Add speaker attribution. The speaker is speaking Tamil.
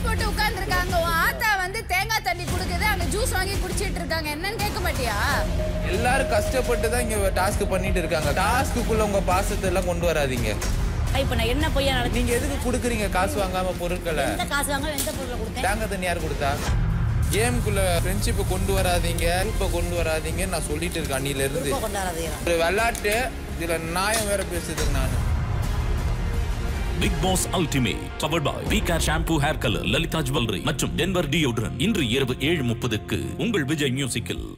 Speaker 1: போட்டு உட்கார்ந்துருக்காங்க உன் ஆத்தா வந்து தேங்காய் தண்ணி குடுக்குது அங்க ஜூஸ் வாங்கி குடிச்சிட்டு இருக்காங்க என்னன்னு கேட்க மாட்டியா
Speaker 2: எல்லாரும் கஷ்டப்பட்டு தான் இங்க டாஸ்க் பண்ணிட்டு இருக்காங்க டாஸ்க்குள்ள உங்க பாசத்தை எல்லாம் கொண்டு வராதீங்க
Speaker 3: இப்ப நான் என்ன பொய்யா நடக்கு
Speaker 2: நீங்க எதுக்கு குடுக்குறீங்க காசு வாங்காம பொருட்களை
Speaker 3: எந்த காசு வாங்க எந்த பொருளை கொடுத்தேன்
Speaker 2: தேங்காய் தண்ணி யார் கொடுத்தா கேமுக்குள்ள ஃப்ரெண்ட்ஷிப்பை கொண்டு வராதீங்க குரூப்பை கொண்டு வராதீங்க நான் சொல்லிட்டு இருக்கேன் அன்னில இருந்து
Speaker 3: குரூப்பை கொண்டாடுறது
Speaker 2: ஒரு விளையாட்டு இதுல நியாயம் வேற பேசுதுங்க நான்
Speaker 4: big boss ultimate powered by V care shampoo hair colour Lalitha jewellery மற்றும் டென்வர் டியோட்ரன் இன்று இரவு ஏழு முப்பதுக்கு உங்கள் விஜய் மியூசிக்கில்